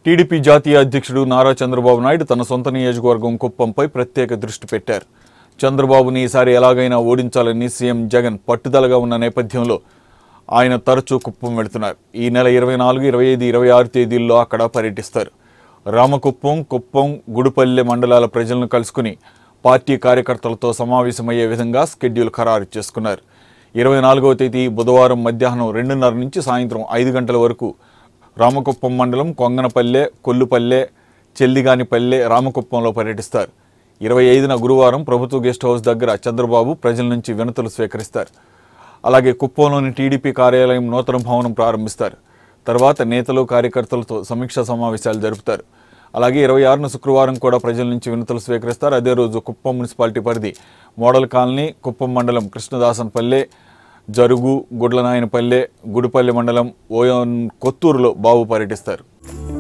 TDP జాతీయ అధ్యక్షుడు నారా చంద్రబాబు నాయుడు తన సొంత నియోజకవర్గం కుప్పంపై ప్రత్యేక దృష్టి పెట్టారు చంద్రబాబుని ఈసారి ఎలాగైనా ఓడించాలని సీఎం జగన్ పట్టుదలగా ఉన్న నేపథ్యంలో ఆయన తరచూ కుప్పం వెళుతున్నారు ఈ నెల ఇరవై నాలుగు ఇరవై ఐదు ఇరవై ఆరు తేదీల్లో అక్కడ పర్యటిస్తారు రామకుప్పం కుప్పం గుడిపల్లె మండలాల ప్రజలను కలుసుకుని పార్టీ కార్యకర్తలతో సమావేశమయ్యే విధంగా స్కెడ్యూల్ ఖరారు చేసుకున్నారు ఇరవై నాలుగవ తేదీ బుధవారం మధ్యాహ్నం రెండున్నర నుంచి సాయంత్రం ఐదు గంటల వరకు రామకుప్పం మండలం కొంగనపల్లె కొల్లుపల్లె చెల్లిగానిపల్లె రామకుప్పంలో పర్యటిస్తారు ఇరవై ఐదున గురువారం ప్రభుత్వ గెస్ట్ హౌస్ దగ్గర చంద్రబాబు ప్రజల నుంచి వినతులు స్వీకరిస్తారు అలాగే కుప్పంలోని టీడీపీ కార్యాలయం నూతన భవనం ప్రారంభిస్తారు తర్వాత నేతలు కార్యకర్తలతో సమీక్షా సమావేశాలు జరుపుతారు అలాగే ఇరవై ఆరున శుక్రవారం కూడా ప్రజల నుంచి వినతులు స్వీకరిస్తారు అదే రోజు కుప్పం మున్సిపాలిటీ పరిధి మోడల్ కాలనీ కుప్పం మండలం కృష్ణదాసన్పల్లె జరుగు గుడ్లనాయనపల్లె గుడిపల్లి మండలం ఓయన్ కొత్తూరులో బాబు పర్యటిస్తారు